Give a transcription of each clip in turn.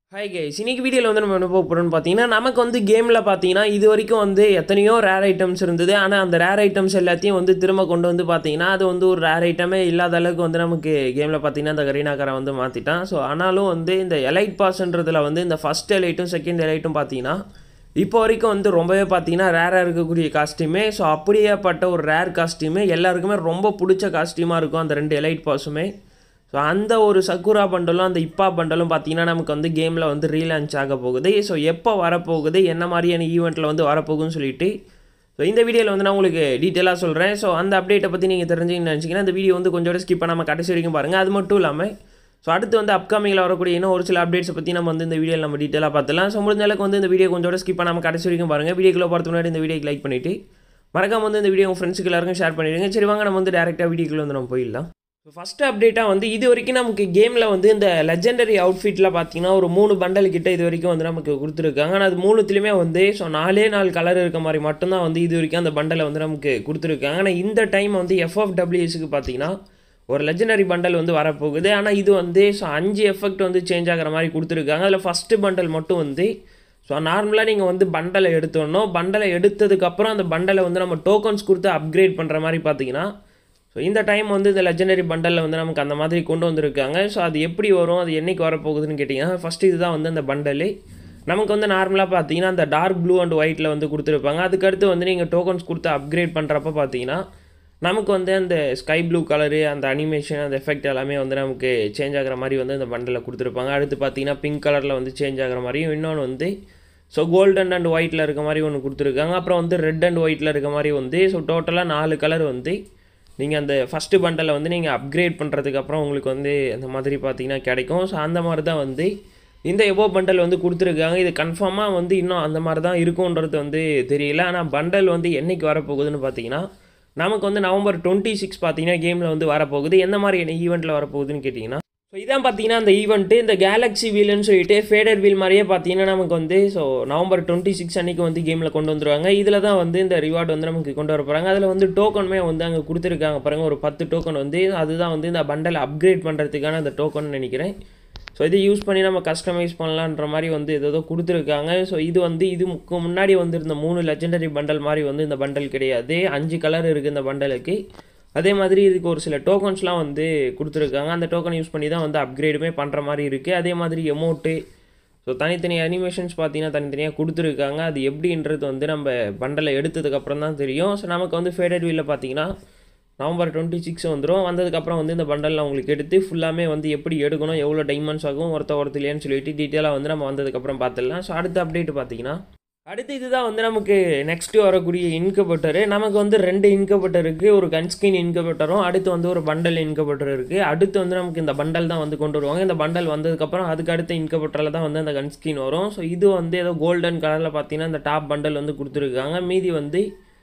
hi guys இன்னைக்கு வீடியோவில் வந்து நம்ம என்ன போக போகிறோம்னு பார்த்தீங்கன்னா நமக்கு வந்து கேமில் பார்த்தீங்கன்னா இது வரைக்கும் வந்து எத்தனையோ ரேர் ஐட்டம்ஸ் இருந்தது ஆனால் அந்த ரேர் ஐட்டம்ஸ் எல்லாத்தையும் வந்து திரும்ப கொண்டு வந்து பார்த்தீங்கன்னா அது வந்து ஒரு ரேர் ஐட்டமே இல்லாத அளவுக்கு வந்து நமக்கு கேமில் பார்த்தீங்கன்னா அந்த கரீனாக்காரை வந்து மாற்றிட்டான் ஸோ ஆனாலும் வந்து இந்த எலைட் பாஸ்ன்றதுல வந்து இந்த ஃபஸ்ட் எலைட்டும் செகண்ட் எலைட்டும் பார்த்தீங்கன்னா இப்போ வரைக்கும் வந்து ரொம்பவே பார்த்தீங்கன்னா ரேராக இருக்கக்கூடிய காஸ்டியூமே ஸோ அப்படியேப்பட்ட ஒரு ரேர் காஸ்டியூமே எல்லாருக்குமே ரொம்ப பிடிச்ச காஸ்டியூமாக இருக்கும் அந்த ரெண்டு எலைட் பாஸுமே ஸோ அந்த ஒரு சக்குரா பண்டலும் அந்த இப்பா பண்டலும் பார்த்தீங்கன்னா நமக்கு வந்து கேமில் வந்து ரீலான்ச் ஆக போகுது ஸோ எப்போ வரப்போகுது என்ன மாதிரியான ஈவெண்ட்டில் வந்து வரப்போகுதுன்னு சொல்லிட்டு ஸோ இந்த வீடியோவில் வந்து நான் உங்களுக்கு டீட்டெயிலாக சொல்கிறேன் ஸோ அந்த அப்டேட்டை பற்றி நீங்கள் தெரிஞ்சுக்கணும்னு நினச்சிங்கன்னா இந்த வீடியோ வந்து கொஞ்சம் ஸ்கிப் பண்ணாமல் கடைசி வரைக்கும் பாருங்கள் அது மட்டும் இல்லாமல் ஸோ அடுத்து வந்து அப்கமிங்கில் வரக்கூடிய இன்னும் ஒரு சில அப்டேட்ஸை பற்றி நம்ம வந்து இந்த வீடியோவில் நம்ம டீட்டெயிலாக பார்த்துலாம் ஸோ முடிஞ்ச அளவுக்கு வந்து இந்த வீடியோ கொஞ்சம் ஸ்கிப் பண்ணாமல் கடைசி வரைக்கும் பாருங்கள் வீடியோக்குள்ள பார்த்து முன்னாடி இந்த வீடியோக்கு லைக் பண்ணிவிட்டு மறக்காம வந்து இந்த வீடியோ உங்கள் ஃப்ரெண்ட்ஸுக்கு எல்லாருக்கும் ஷேர் பண்ணிடுங்க சரி வாங்க நம்ம வந்து டேரெக்டாக வீடியோக்குள்ள வந்து நம்ம போயிடலாம் ஸோ ஃபஸ்ட்டு அப்டேட்டாக வந்து இது வரைக்கும் நமக்கு கேமில் வந்து இந்த லெஜெண்டரி அவுட்ஃபிட்டில் பார்த்தீங்கன்னா ஒரு மூணு பண்டல் கிட்ட இது வரைக்கும் வந்து நமக்கு கொடுத்துருக்காங்க ஆனால் அது மூணுத்துலேயுமே வந்து ஸோ நாலே நாலு கலர் இருக்க மாதிரி மட்டும்தான் வந்து இது வரைக்கும் அந்த பண்டலை வந்து நமக்கு கொடுத்துருக்காங்க ஆனால் இந்த டைம் வந்து எஃப்எஃப்டபிள்யூஎஸ்க்கு பார்த்தீங்கன்னா ஒரு லெஜெண்டரி பண்டல் வந்து வரப்போகுது ஆனால் இது வந்து ஸோ அஞ்சு எஃபெக்ட் வந்து சேஞ்ச் ஆகிற மாதிரி கொடுத்துருக்காங்க அதில் ஃபஸ்ட்டு பண்டல் மட்டும் வந்து ஸோ நார்மலாக நீங்கள் வந்து பண்டலை எடுத்துடணும் பண்டலை எடுத்ததுக்கப்புறம் அந்த பண்டலை வந்து நம்ம டோக்கன்ஸ் கொடுத்து அப்கிரேட் பண்ணுற மாதிரி பார்த்தீங்கன்னா ஸோ இந்த டைம் வந்து இந்த லெஜெண்டரி பண்டலில் வந்து நமக்கு அந்த மாதிரி கொண்டு வந்திருக்காங்க ஸோ அது எப்படி வரும் அது என்றைக்கு வரப்போகுதுன்னு கேட்டிங்கன்னா ஃபஸ்ட்டு இதுதான் வந்து அந்த பண்டலு நமக்கு வந்து நார்மலாக பார்த்தீங்கன்னா அந்த டார்க் ப்ளூ அண்ட் ஒயிட்டில் வந்து கொடுத்துருப்பாங்க அதுக்கடுத்து வந்து நீங்கள் டோக்கன்ஸ் கொடுத்து அப்கிரேட் பண்ணுறப்ப பார்த்தீங்கன்னா நமக்கு வந்து அந்த ஸ்கை ப்ளூ கலரு அந்த அனிமேஷன் அந்த எஃபெக்ட் எல்லாமே வந்து நமக்கு சேஞ்ச் ஆகிற மாதிரி வந்து அந்த பண்டலில் கொடுத்துருப்பாங்க அடுத்து பார்த்தீங்கன்னா பிங்க் கலரில் வந்து சேஞ்ச் ஆகிற மாதிரியும் இன்னொன்று வந்து ஸோ கோல்டன் அண்ட் ஒயிட்டில் இருக்க மாதிரி ஒன்று கொடுத்துருக்காங்க அப்புறம் வந்து ரெட் அண்ட் ஒயிட்டில் இருக்க மாதிரி வந்து ஸோ டோட்டலாக நாலு கலர் வந்து நீங்கள் அந்த ஃபஸ்ட்டு பண்டலை வந்து நீங்கள் அப்கிரேட் பண்ணுறதுக்கு அப்புறம் உங்களுக்கு வந்து அந்த மாதிரி பார்த்தீங்கன்னா கிடைக்கும் ஸோ அந்த மாதிரி தான் வந்து இந்த எபோ பண்டல் வந்து கொடுத்துருக்காங்க இது கன்ஃபார்மாக வந்து இன்னும் அந்த மாதிரி தான் இருக்கும்ன்றது வந்து தெரியல ஆனால் பண்டல் வந்து என்றைக்கு வரப்போகுதுன்னு பார்த்தீங்கன்னா நமக்கு வந்து நவம்பர் டுவெண்ட்டி சிக்ஸ் பார்த்தீங்கன்னா கேமில் வந்து வரப்போகுது எந்த மாதிரி என்ன ஈவெண்ட்டில் வரப்போகுதுன்னு கேட்டிங்கன்னா ஸோ இதான் பார்த்தீங்கன்னா அந்த ஈவெண்ட்டு இந்த கேலக்ஸி வீல்னு சொல்லிட்டு ஃபேடர் வீல் மாதிரியே பார்த்தீங்கன்னா நமக்கு வந்து ஸோ நவம்பர் டுவெண்ட்டி சிக்ஸ் அன்றைக்கி வந்து கேமில் கொண்டு வந்துருவாங்க இதில் தான் வந்து இந்த ரிவார்டு வந்து நமக்கு கொண்டு வர போகிறாங்க அதில் வந்து டோக்கனுமே வந்து அங்கே கொடுத்துருக்காங்க பாருங்கள் ஒரு பத்து டோக்கன் வந்து அதுதான் வந்து இந்த பண்டலை அப்கிரேட் பண்ணுறதுக்கான அந்த டோக்கன் நினைக்கிறேன் ஸோ இதை யூஸ் பண்ணி நம்ம கஸ்டமைஸ் பண்ணலான்ற மாதிரி வந்து ஏதோ கொடுத்துருக்காங்க ஸோ இது வந்து இதுக்கு முன்னாடி வந்து இருந்த மூணு லெஜெண்டரி பண்டல் மாதிரி வந்து இந்த பண்டல் கிடையாது அஞ்சு கலர் இருக்குது இந்த பண்டலுக்கு அதே மாதிரி இதுக்கு ஒரு சில டோக்கன்ஸ்லாம் வந்து கொடுத்துருக்காங்க அந்த டோக்கன் யூஸ் பண்ணி தான் வந்து அப்கிரேடுமே பண்ணுற மாதிரி இருக்குது அதே மாதிரி எமௌண்ட்டு ஸோ தனித்தனி அனிமேஷன்ஸ் பார்த்தீங்கன்னா தனித்தனியாக கொடுத்துருக்காங்க அது எப்படின்றது வந்து நம்ம பண்டலை எடுத்ததுக்கப்புறம் தான் தெரியும் ஸோ நமக்கு வந்து ஃபேடட் வீலில் பார்த்தீங்கன்னா நவம்பர் டுவெண்ட்டி சிக்ஸ் வந்துடும் வந்ததுக்கப்புறம் வந்து இந்த பண்டலில் உங்களுக்கு எடுத்து ஃபுல்லாமே வந்து எப்படி எடுக்கணும் எவ்வளோ டைமண்ட்ஸ் ஆகும் ஒருத்த ஒருத்தலையான்னு சொல்லிட்டு டீட்டெயிலாக வந்து நம்ம வந்ததுக்கப்புறம் பார்த்துடலாம் ஸோ அடுத்த அப்டேட் பார்த்தீங்கன்னா அடுத்து இதுதான் வந்து நமக்கு நெக்ஸ்ட்டு வரக்கூடிய இன்கபட்டரு நமக்கு வந்து ரெண்டு இன்கபட்டர் இருக்குது ஒரு கன்ஸ்கின் இன்கபட்டரும் அடுத்து வந்து ஒரு பண்டல் இன்கபட்டர் இருக்குது அடுத்து வந்து நமக்கு இந்த பண்டல் தான் வந்து கொண்டு வருவாங்க இந்த பண்டல் வந்ததுக்கப்புறம் அதுக்கு அடுத்த இன்கபட்டரில் தான் வந்து அந்த கன்ஸ்கின் வரும் ஸோ இது வந்து ஏதோ கோல்டன் கலரில் பார்த்தீங்கன்னா இந்த டாப் பண்டல் வந்து கொடுத்துருக்காங்க மீதி வந்து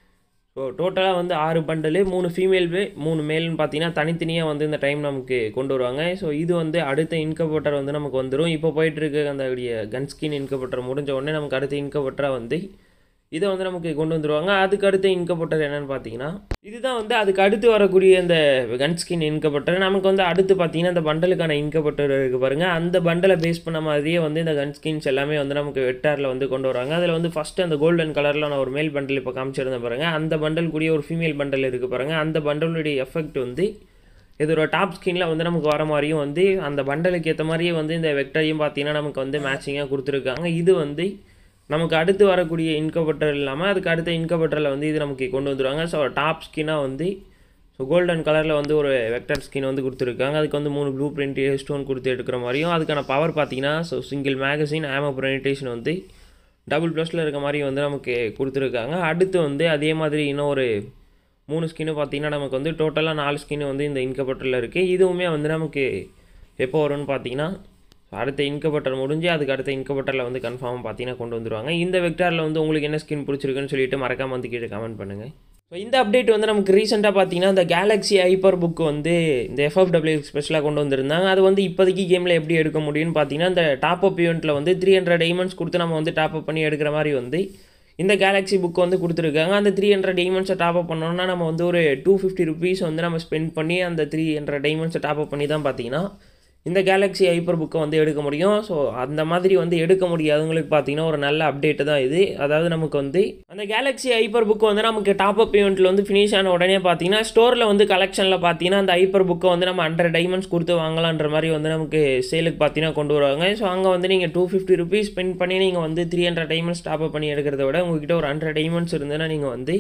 ஸோ டோட்டலாக வந்து ஆறு பண்டலு மூணு ஃபீமேல் மூணு மேல்னு பார்த்தீங்கன்னா தனித்தனியாக வந்து இந்த டைம் நமக்கு கொண்டு வருவாங்க ஸோ இது வந்து அடுத்த இன்கபட்டர் வந்து நமக்கு வந்துடும் இப்போ போயிட்டு இருக்க அந்த கன்ஸ்கின் இன்கபட்டர் முடிஞ்ச உடனே நமக்கு அடுத்த இன்கபட்டராக வந்து இதை வந்து நமக்கு கொண்டு வந்துருவாங்க அதுக்கு அடுத்த இன்கபட்டர் என்னென்னு பார்த்தீங்கன்னா இதுதான் வந்து அதுக்கு அடுத்து வரக்கூடிய அந்த கன்ஸ்கின் இன்கபட்டர் நமக்கு வந்து அடுத்து பார்த்தீங்கன்னா இந்த பண்டலுக்கான இன்கபட்டர் இருக்குது பாருங்கள் அந்த பண்டலை பேஸ் பண்ண மாதிரியே வந்து இந்த கன்ஸ்கின்ஸ் எல்லாமே வந்து நமக்கு வெட்டாரில் வந்து கொண்டு வராங்க அதில் வந்து ஃபஸ்ட்டு அந்த கோல்டன் கலரில் நான் ஒரு மேல் பண்டல் இப்போ காமிச்சிருந்தேன் பாருங்கள் அந்த பண்டல் கூடிய ஒரு ஃபீமேல் பண்டல் இருக்குது பாருங்கள் அந்த பண்டலுடைய எஃபெக்ட் வந்து இதோட டாப் ஸ்கின்னில் வந்து நமக்கு வர மாதிரியும் வந்து அந்த பண்டலுக்கு ஏற்ற மாதிரியே வந்து இந்த வெக்டரையும் பார்த்தீங்கன்னா நமக்கு வந்து மேட்சிங்காக கொடுத்துருக்காங்க இது வந்து நமக்கு அடுத்து வரக்கூடிய இன்கபட்டர் இல்லாமல் அதுக்கு அடுத்த இன்கபட்டரில் வந்து இது நமக்கு கொண்டு வந்துடுவாங்க ஸோ டாப் ஸ்கின்னாக வந்து ஸோ கோல்டன் கலரில் வந்து ஒரு வெக்டர் ஸ்கின் வந்து கொடுத்துருக்காங்க அதுக்கு வந்து மூணு ப்ளூ பிரிண்ட் ஸ்டோன் கொடுத்து எடுக்கிற மாதிரியும் அதுக்கான பவர் பார்த்தீங்கன்னா so single magazine ammo penetration வந்து டபுள் ப்ளஸில் இருக்க மாதிரி வந்து நமக்கு கொடுத்துருக்காங்க அடுத்து வந்து அதே மாதிரி இன்னும் ஒரு மூணு ஸ்கின்னு பார்த்தீங்கன்னா நமக்கு வந்து டோட்டலாக நாலு ஸ்கின்னு வந்து இந்த இன்கபட்டரில் இருக்குது இதுவுமே வந்து நமக்கு எப்போ வரும்னு பார்த்தீங்கன்னா அடுத்த இன்கபட்டர் முடிஞ்சு அதுக்கு அடுத்த இன்கபட்டரில் வந்து கன்ஃபார்ம் பார்த்தீங்கன்னா கொண்டு வந்துருவாங்க இந்த வெக்டாரில் வந்து உங்களுக்கு என்ன ஸ்கின் பிடிச்சிருக்குன்னு சொல்லிட்டு மறக்காம வந்து கீழே கமெண்ட் பண்ணுங்கள் ஸோ இந்த அப்டேட் வந்து நமக்கு ரீசெண்டாக பார்த்தீங்கன்னா இந்த கேலக்ஸி ஹைப்பர் புக் வந்து இந்த எஃப்எஃப்டபிள்யூ ஸ்பெஷலாக கொண்டு வந்திருந்தாங்க அது வந்து இப்போதைக்கு கேமில் எப்படி எடுக்க முடியும்னு பார்த்தீங்கன்னா இந்த டாப் அப் ஈவெண்ட்டில் வந்து த்ரீ ஹண்ட்ரட் டைமண்ட்ஸ் கொடுத்து நம்ம வந்து டாப் அப் பண்ணி எடுக்கிற மாதிரி வந்து இந்த கேலக்ஸி புக் வந்து கொடுத்துருக்காங்க அந்த த்ரீ ஹண்ட்ரட் டைமண்ட்ஸை டாப் அப் பண்ணோம்னா நம்ம வந்து ஒரு டூ ஃபிஃப்டி ருபீஸ் வந்து நம்ம ஸ்பெண்ட் பண்ணி அந்த த்ரீ ஹண்ட்ரட் டைமண்ட்ஸை டாப் அப் பண்ணி தான் பார்த்தீங்கன்னா இந்த கேலக்ஸி ஹைப்பர் புக்கை வந்து எடுக்க முடியும் ஸோ அந்த மாதிரி வந்து எடுக்க முடியாதவங்களுக்கு பார்த்தீங்கன்னா ஒரு நல்ல அப்டேட்டு தான் இது அதாவது நமக்கு வந்து அந்த கேலக்ஸி ஹைப்பர் புக்கு வந்து நமக்கு டாப் அப் ஈவெண்ட்டில் வந்து ஃபினிஷ் ஆன உடனே பார்த்தீங்கன்னா ஸ்டோரில் வந்து கலெக்ஷனில் பார்த்தீங்கன்னா அந்த ஹைப்பர் புக்கை வந்து நம்ம ஹண்ட்ரட் டைமண்ட்ஸ் கொடுத்து வாங்கலான்ற மாதிரி வந்து நமக்கு சேலுக்கு பார்த்தீங்கன்னா கொண்டு வருவாங்க ஸோ அங்கே வந்து நீங்கள் டூ ஃபிஃப்டி ருபீஸ் ஸ்பெண்ட் பண்ணி நீங்கள் வந்து three hundred diamonds top up பண்ணி எடுக்கிறத விட உங்ககிட்ட ஒரு ஹண்ட்ரட் டைமண்ட்ஸ் இருந்ததுன்னா நீங்கள் வந்து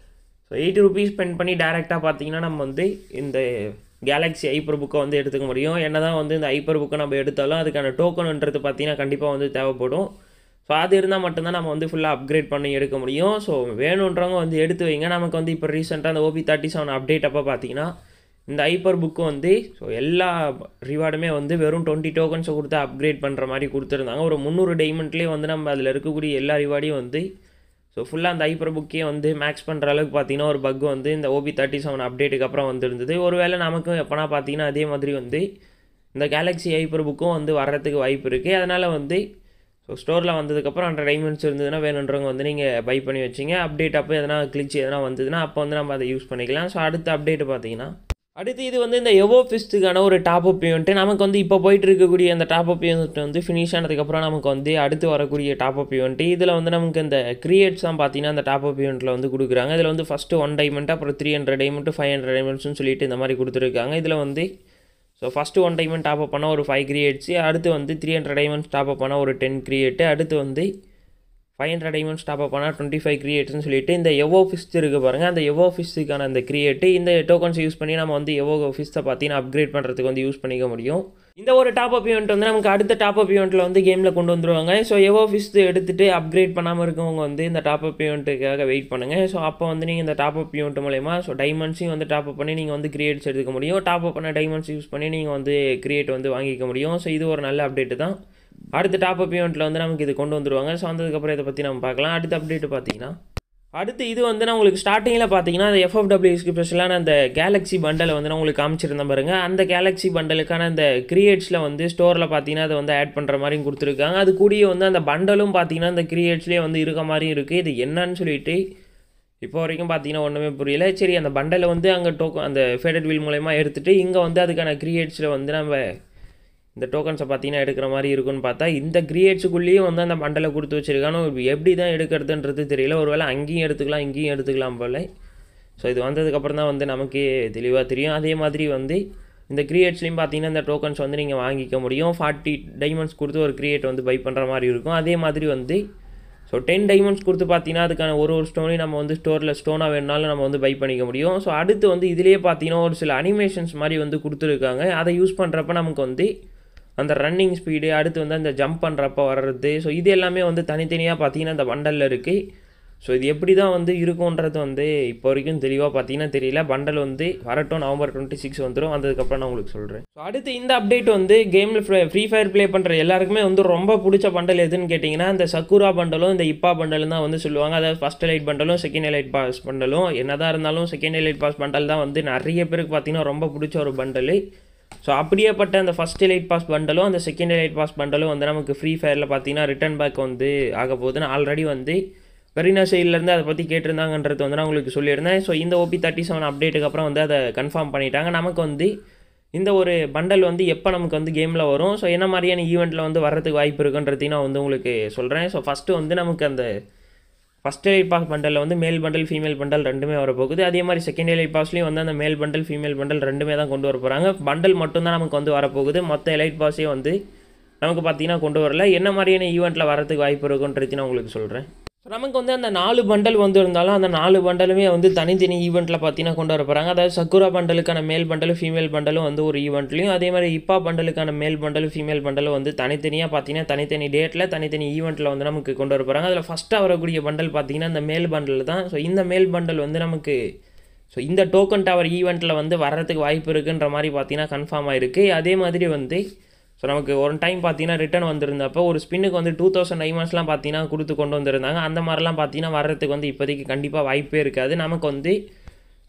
ஸோ எயிட்டி ருபீஸ் ஸ்பெண்ட் பண்ணி டேரெக்டாக பார்த்தீங்கன்னா நம்ம வந்து இந்த கேலக்ஸி ஐப்பர் புக்கை வந்து எடுத்துக்க முடியும் என்ன தான் வந்து இந்த ஐப்பர் புக்கை நம்ம எடுத்தாலும் அதுக்கான டோக்கனுன்றது பார்த்தீங்கன்னா கண்டிப்பாக வந்து தேவைப்படும் ஸோ அது இருந்தால் மட்டும்தான் நம்ம வந்து ஃபுல்லாக அப்கிரேட் பண்ணி எடுக்க முடியும் ஸோ வேணுன்றவங்க வந்து எடுத்து வைங்க நமக்கு வந்து இப்போ ரீசெண்டாக அந்த ஓபி தேர்ட்டி செவன் அப்டேட் அப்போ பார்த்தீங்கன்னா இந்த ஐப்பர் புக்கு வந்து ஸோ எல்லா ரிவார்டுமே வந்து வெறும் டுவெண்ட்டி டோக்கன்ஸை கொடுத்து அப்கிரேட் பண்ணுற மாதிரி கொடுத்துருந்தாங்க ஒரு முந்நூறு டைமண்ட்லேயே வந்து நம்ம அதில் இருக்கக்கூடிய எல்லா ரிவார்டையும் வந்து ஸோ ஃபுல்லாக அந்த ஐப்பர் புக்கே வந்து மேக்ஸ் பண்ணுற அளவுக்கு பார்த்தீங்கன்னா ஒரு பக் வந்து இந்த ஓபி தேர்ட்டி செவன் அப்டேட்டுக்கு அப்புறம் வந்துருந்தது ஒருவேளை நமக்கும் எப்போனா பார்த்தீங்கன்னா அதே மாதிரி வந்து இந்த கேலக்ஸி ஐப்பர் புக்கும் வந்து வர்றதுக்கு வாய்ப்பு இருக்குது அதனால் வந்து ஸோ ஸ்டோரில் வந்ததுக்கப்புறம் ஹண்ட்ரட் டைமண்ட்ஸ் இருந்ததுன்னா வேணுன்றவங்க வந்து நீங்கள் பை பண்ணி வச்சிங்க அப்டேட் அப்போ எதனா கிளிச் எதனா வந்ததுன்னா அப்போ வந்து நம்ம அதை யூஸ் பண்ணிக்கலாம் ஸோ அடுத்த அப்டேட் பார்த்தீங்கன்னா அடுத்து இது வந்து இந்த எவோ ஃபிஸ்ட்டுக்கான ஒரு டாப் அப் ஈவெண்ட்டு நமக்கு வந்து இப்போ போயிட்டு இருக்கக்கூடிய அந்த டாப் அப் ஈவெண்ட் வந்து ஃபினிஷ் ஆனதுக்கப்புறம் நமக்கு வந்து அடுத்து வரக்கூடிய டாப் அப் ஈவெண்ட்டு இதில் வந்து நமக்கு இந்த கிரியேட்ஸ் தான் பார்த்தீங்கன்னா அந்த டாப் அப் ஈவெண்ட்டில் வந்து கொடுக்குறாங்க இதில் வந்து ஃபஸ்ட்டு ஒன் டைமண்ட் அப்புறம் three hundred diamond five hundred டைமண்ட்ஸ்னு சொல்லிட்டு இந்த மாதிரி கொடுத்துருக்காங்க இதில் வந்து so first one diamond top up பண்ணால் ஒரு ஃபைவ் கிரியேட்ஸு அடுத்து வந்து three hundred diamonds top up பண்ணால் ஒரு டென் கிரியேட்டு அடுத்து வந்து five hundred diamonds top up பண்ணால் டுவெண்ட்டி ஃபைவ் கிரியேட்னு சொல்லிட்டு இந்த எவோ ஃபிஸ்ட் இருக்குது பாருங்கள் அந்த எவோ ஃபிஸ்ட்டுக்கான அந்த கிரியேட்டு இந்த டோக்கன்ஸ் யூஸ் பண்ணி நம்ம வந்து எவோ ஃபிஸ்ட்டை பார்த்தீங்கன்னா அப்கிரேட் பண்ணுறதுக்கு வந்து யூஸ் பண்ணிக்க முடியும் இந்த ஒரு டாப் அப் ஈவெண்ட் வந்து நமக்கு அடுத்த டாப் அப் ஈவெண்ட்டில் வந்து கேமில் கொண்டு வந்துருவாங்க ஸோ எவோ ஃபிஸ்ட் எடுத்துகிட்டு அப்கிரேட் பண்ணாமல் இருக்கவங்க வந்து இந்த டாப் அப் ஈவெண்ட்டுக்காக வெயிட் பண்ணுங்கள் ஸோ அப்போ வந்து நீங்கள் இந்த டாப் அப் ஈவெண்ட் மூலயமா ஸோ டைமண்ட்ஸையும் வந்து டாப் அப் பண்ணி நீங்கள் வந்து கிரியேட்ஸ் எடுத்துக்க முடியும் டாப் அப் பண்ண டைமண்ட்ஸ் யூஸ் பண்ணி நீங்கள் வந்து கிரியேட் வந்து வாங்கிக்க முடியும் ஸோ இது ஒரு நல்ல அப்டேட்டு தான் அடுத்த டாப் அப் ஈவெண்ட்டில் வந்து நமக்கு இது கொண்டு வந்துருவாங்க ஸோ வந்ததுக்கப்புறம் இதை பற்றி நம்ம பார்க்கலாம் அடுத்த அப்டேட் பார்த்தீங்கன்னா அடுத்து இது வந்து நான் உங்களுக்கு ஸ்டார்டிங்கில் பார்த்தீங்கன்னா அந்த எஃப்எஃப்டபிள்யூஸ்க்கு ஸ்பெஷலான அந்த கேலக்ஸி பண்டலை வந்து நான் உங்களுக்கு காமிச்சிருந்தேன் பாருங்க அந்த கேலக்ஸி பண்டலுக்கான அந்த கிரியேட்ஸில் வந்து ஸ்டோரில் பார்த்தீங்கன்னா அதை வந்து ஆட் பண்ணுற மாதிரியும் கொடுத்துருக்காங்க அது கூடயே வந்து அந்த பண்டலும் பார்த்தீங்கன்னா அந்த கிரியேட்ஸ்லேயே வந்து இருக்க மாதிரியும் இருக்குது இது என்னன்னு சொல்லிட்டு இப்போ வரைக்கும் பார்த்தீங்கன்னா ஒன்றுமே புரியல சரி அந்த பண்டலை வந்து அங்கே டோக்கன் அந்த ஃபேடட் வீல் மூலயமா எடுத்துகிட்டு இங்கே வந்து அதுக்கான கிரியேட்ஸில் வந்து நம்ம இந்த டோக்கன்ஸை பார்த்தீங்கன்னா எடுக்கிற மாதிரி இருக்குன்னு பார்த்தா இந்த கிரியேட்ஸுக்குள்ளேயும் வந்து அந்த மண்டலை கொடுத்து வச்சிருக்கானோ எப்படி தான் எடுக்கிறதுன்றது தெரியல ஒருவேளை அங்கேயும் எடுத்துக்கலாம் இங்கேயும் எடுத்துக்கலாம் போல ஸோ இது வந்ததுக்கப்புறம் தான் வந்து நமக்கு தெளிவாக தெரியும் அதே மாதிரி வந்து இந்த கிரியேட்ஸ்லையும் பார்த்தீங்கன்னா இந்த டோக்கன்ஸ் வந்து நீங்கள் வாங்கிக்க முடியும் ஃபார்ட்டி டைமண்ட்ஸ் கொடுத்து ஒரு கிரியேட் வந்து பை பண்ணுற மாதிரி இருக்கும் அதே மாதிரி வந்து ஸோ டென் டைமண்ட்ஸ் கொடுத்து பார்த்தீங்கன்னா அதுக்கான ஒரு ஒரு ஸ்டோனையும் நம்ம வந்து ஸ்டோரில் ஸ்டோனாக வேணுனாலும் நம்ம வந்து பை பண்ணிக்க முடியும் ஸோ அடுத்து வந்து இதிலேயே பார்த்தீங்கன்னா ஒரு சில அனிமேஷன்ஸ் மாதிரி வந்து கொடுத்துருக்காங்க அதை யூஸ் பண்ணுறப்ப நமக்கு வந்து அந்த ரன்னிங் ஸ்பீடு அடுத்து வந்து அந்த ஜம்ப் பண்ணுறப்ப வர்றது ஸோ இது எல்லாமே வந்து தனித்தனியாக பார்த்தீங்கன்னா அந்த பண்டலில் இருக்குது ஸோ இது எப்படி தான் வந்து இருக்கும்ன்றது வந்து இப்போ வரைக்கும் தெளிவாக பார்த்தீங்கன்னா தெரியல பண்டல் வந்து வரட்டும் நவம்பர் டுவெண்ட்டி சிக்ஸ் வந்துடும் வந்ததுக்கப்புறம் நான் உங்களுக்கு சொல்கிறேன் ஸோ அடுத்து இந்த அப்டேட் வந்து கேமில் ஃப்ரீ ஃபயர் ப்ளே பண்ணுற எல்லாருக்குமே வந்து ரொம்ப பிடிச்ச பண்டல் எதுன்னு கேட்டிங்கன்னா இந்த சக்குரா பண்டலும் இந்த இப்பா பண்டலும் தான் வந்து சொல்லுவாங்க அதாவது ஃபஸ்ட் லைட் பண்டலும் செகண்ட் லைட் பாஸ் பண்டலும் என்னதான் இருந்தாலும் செகண்ட் லைட் பாஸ் பண்டல் தான் வந்து நிறைய பேருக்கு பார்த்தீங்கன்னா ரொம்ப பிடிச்ச ஒரு பண்டலு ஸோ அப்படியேப்பட்ட அந்த ஃபஸ்ட் எலைட் பாஸ் பண்டலும் அந்த செகண்ட் எலைட் பாஸ் பண்டலும் வந்து நமக்கு ஃப்ரீ ஃபயரில் பார்த்தீங்கன்னா ரிட்டர்ன் பேக் வந்து ஆக போகுதுன்னு ஆல்ரெடி வந்து கரீனா சைட்லேருந்து அதை பற்றி கேட்டிருந்தாங்கன்றது வந்து நான் உங்களுக்கு சொல்லியிருந்தேன் ஸோ இந்த ஓபி தேர்ட்டி செவன் அப்டேட்டுக்கு அப்புறம் வந்து அதை கன்ஃபார்ம் பண்ணிட்டாங்க நமக்கு வந்து இந்த ஒரு பண்டல் வந்து எப்போ நமக்கு வந்து கேமில் வரும் ஸோ என்ன மாதிரியான ஈவெண்ட்டில் வந்து வர்றதுக்கு வாய்ப்பு இருக்குன்றதையும் நான் வந்து உங்களுக்கு சொல்கிறேன் ஸோ ஃபஸ்ட்டு வந்து நமக்கு அந்த ஃபஸ்ட் எலைட் பாஸ் பண்டலில் வந்து மேல் பண்டல் ஃபீமேல் பண்டல் ரெண்டுமே வரப்போகுது அதே மாதிரி செகண்ட் எலைட் பாஸ்லேயும் வந்து அந்த மேல் பண்டல் ஃபீமேல் பண்டல் ரெண்டுமே தான் கொண்டு வர போகிறாங்க பண்டல் மட்டும்தான் நமக்கு வந்து வரப்போகுது மொத்த எலைட் பாஸே வந்து நமக்கு பார்த்தீங்கன்னா கொண்டு வரல என்ன மாதிரியான ஈவெண்ட்டில் வரதுக்கு வாய்ப்பு இருக்குன்றது நான் உங்களுக்கு சொல்கிறேன் ஸோ நமக்கு வந்து அந்த நாலு பண்டல் வந்து இருந்தாலும் அந்த நாலு பண்டலுமே வந்து தனித்தனி ஈவெண்ட்டில் பார்த்தீங்கன்னா கொண்டு வர போகிறாங்க அதாவது சக்குரா பண்டலுக்கான மேல் பண்டலும் ஃபீமேல் பண்டலும் வந்து ஒரு ஈவெண்ட்லையும் அதே மாதிரி இப்பா பண்டலுக்கான மேல் பண்டலும் ஃபீமேல் பண்டலும் வந்து தனித்தனியாக பார்த்தீங்கன்னா தனித்தனி டேட்டில் தனித்தனி ஈவெண்ட்டில் வந்து நமக்கு கொண்டு வர போகிறாங்க அதில் ஃபஸ்ட்டாக வரக்கூடிய பண்டல் பார்த்தீங்கன்னா இந்த மேல் பண்டல் தான் ஸோ இந்த மேல் பண்டல் வந்து நமக்கு ஸோ இந்த டோக்கன் டவர் ஈவெண்ட்டில் வந்து வர்றதுக்கு வாய்ப்பு இருக்குன்ற மாதிரி பார்த்தீங்கன்னா கன்ஃபார்ம் ஆயிருக்கு அதே மாதிரி வந்து ஸோ நமக்கு ஒரு டைம் பார்த்தீங்கன்னா ரிட்டன் வந்திருந்தப்போ ஒரு ஸ்பின்னுக்கு வந்து டூ தௌசண்ட் டைமண்ட்ஸ்லாம் பார்த்தீங்கன்னா கொடுத்து கொண்டு வந்திருந்தாங்க அந்த மாதிரிலாம் பார்த்தீங்கன்னா வர்றதுக்கு வந்து இப்போதைக்கு கண்டிப்பாக வாய்ப்பே இருக்காது நமக்கு வந்து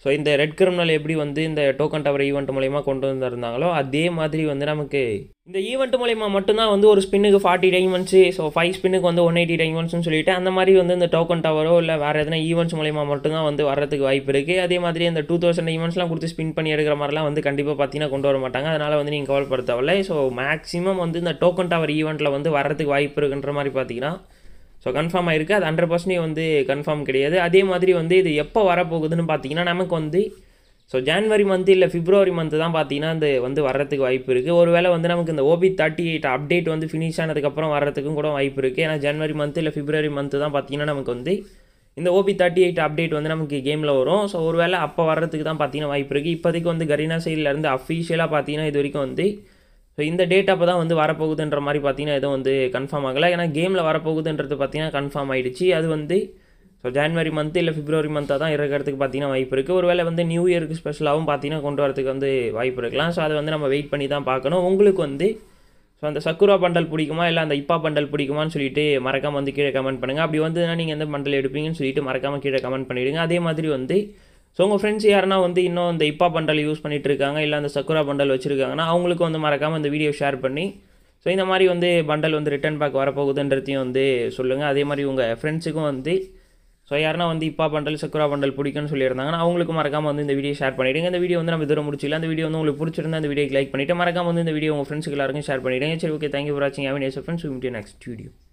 ஸோ இந்த ரெட் கிரிமினல் எப்படி வந்து இந்த டோக்கன் டவர் ஈவெண்ட் மூலயமா கொண்டு வந்திருந்தாங்களோ அதே மாதிரி வந்து நமக்கு இந்த ஈவெண்ட் மூலயமா மட்டும்தான் வந்து ஒரு ஸ்பின்னுக்கு ஃபார்ட்டி டைமண்ட்ஸு ஸோ ஃபைவ் ஸ்பின்னுக்கு வந்து ஒன் எயிட்டி டைமண்ட்ஸ்னு சொல்லிட்டு அந்த மாதிரி வந்து இந்த டோக்கன் டவரோ இல்லை வேறு எதனா ஈவெண்ட்ஸ் மூலயமா மட்டும்தான் வந்து வரதுக்கு வாய்ப்பு இருக்குது அதே மாதிரி இந்த டூ தௌசண்ட் ஈவெண்ட்ஸ்லாம் கொடுத்து ஸ்பின் பண்ணி எடுக்கிற மாதிரிலாம் வந்து கண்டிப்பாக பார்த்தீங்கன்னா கொண்டு வர மாட்டாங்க அதனால் வந்து நீங்கள் கவலைப்பட தேவையில்லை ஸோ மேக்ஸிமம் வந்து இந்த டோக்கன் டவர் ஈவெண்ட்டில் வந்து வரதுக்கு வாய்ப்பு இருக்குன்ற மாதிரி பார்த்தீங்கன்னா ஸோ கன்ஃபார்ம் ஆயிருக்கு அது ஹண்ட்ரட் பர்சன்டேஜ் வந்து கன்ஃபார்ம் கிடையாது அதே மாதிரி வந்து இது எப்போ வரப்போகுதுன்னு பார்த்தீங்கன்னா நமக்கு வந்து ஸோ ஜான்வரி மந்த் இல்லை பிப்ரவரி மந்த் தான் பார்த்தீங்கன்னா இந்த வந்து வர்றதுக்கு வாய்ப்பு இருக்குது ஒருவேளை வந்து நமக்கு இந்த ஓபி தேர்ட்டி எயிட் அப்டேட் வந்து ஃபினிஷ் ஆனதுக்கப்புறம் வர்றதுக்கும் கூட வாய்ப்பு இருக்குது ஏன்னா ஜனவரி மந்த் இல்லை பிப்ரவரி மந்த் தான் பார்த்தீங்கன்னா நமக்கு வந்து இந்த ஓபி தேர்ட்டி எயிட் அப்டேட் வந்து நமக்கு கேமில் வரும் ஸோ ஒருவேளை அப்போ வர்றதுக்கு தான் பார்த்தீங்கன்னா வாய்ப்பு இருக்குது இப்போதைக்கு வந்து கரீனா சைட்லேருந்து அஃபீஷியலாக பார்த்தீங்கன்னா இது வரைக்கும் வந்து ஸோ இந்த டேட் அப்போ தான் வந்து வரப்போகுதுன்ற மாதிரி பார்த்தீங்கன்னா எதுவும் வந்து கன்ஃபார்ம் ஆகலை ஏன்னா கேமில் வரப்போகுதுன்றது பார்த்தீங்கன்னா கன்ஃபார்ம் ஆயிடுச்சு அது வந்து ஸோ ஜான்வரி மந்த் இல்லை பிப்ரவரி மந்த்தாக தான் இருக்கிறதுக்கு பார்த்தீங்கன்னா வாய்ப்பு இருக்குது ஒருவேளை வந்து நியூ இயருக்கு ஸ்பெஷலாகவும் பார்த்தீங்கன்னா கொண்டு வரதுக்கு வந்து வாய்ப்பு இருக்கலாம் ஸோ அதை வந்து நம்ம வெயிட் பண்ணி தான் பார்க்கணும் உங்களுக்கு வந்து ஸோ அந்த சக்குரா பண்டல் பிடிக்குமா இல்லை அந்த இப்பா பண்டல் பிடிக்குமான்னு சொல்லிட்டு மறக்காமல் வந்து கீழே கமெண்ட் பண்ணுங்கள் அப்படி வந்துன்னா நீங்கள் எந்த பண்டல் எடுப்பீங்கன்னு சொல்லிட்டு மறக்காமல் கீழே கமெண்ட் பண்ணிவிடுங்க அதே மாதிரி வந்து ஸோ உங்கள் ஃப்ரெண்ட்ஸ் யாருனா வந்து இன்னும் இந்த இப்பா பண்டல் யூஸ் பண்ணிட்டு இருக்காங்க இல்லை அந்த சக்குரா பண்டல் வச்சுருக்காங்கன்னா அவங்களுக்கு வந்து மறக்காமல் இந்த வீடியோ ஷேர் பண்ணி ஸோ இந்த மாதிரி வந்து பண்டல் வந்து ரிட்டர்ன் பேக் வரப்போகுதுன்றதையும் வந்து சொல்லுங்கள் அதே மாதிரி உங்கள் ஃப்ரெண்ட்ஸுக்கும் வந்து ஸோ யாருனா வந்து இப்பா பண்டல் சக்குரா பண்டல் பிடிக்கும்னு சொல்லியிருந்தாங்கன்னா அவங்களுக்கு மறக்காம வந்து இந்த வீடியோ ஷேர் பண்ணிவிடுங்க இந்த வீடியோ வந்து நம்ம தூரம் முடிச்சிடலாம் அந்த வீடியோ வந்து உங்களுக்கு பிடிச்சிருந்தா இந்த வீடியோக்கு லைக் பண்ணிவிட்டு மறக்காம வந்து இந்த வீடியோ உங்கள் ஃப்ரெண்ட்ஸுக்கு எல்லாருக்கும் ஷேர் பண்ணிவிடுங்க சரி ஓகே தேங்க்யூ ஃபார் வாட்சிங் have nice friends meet next video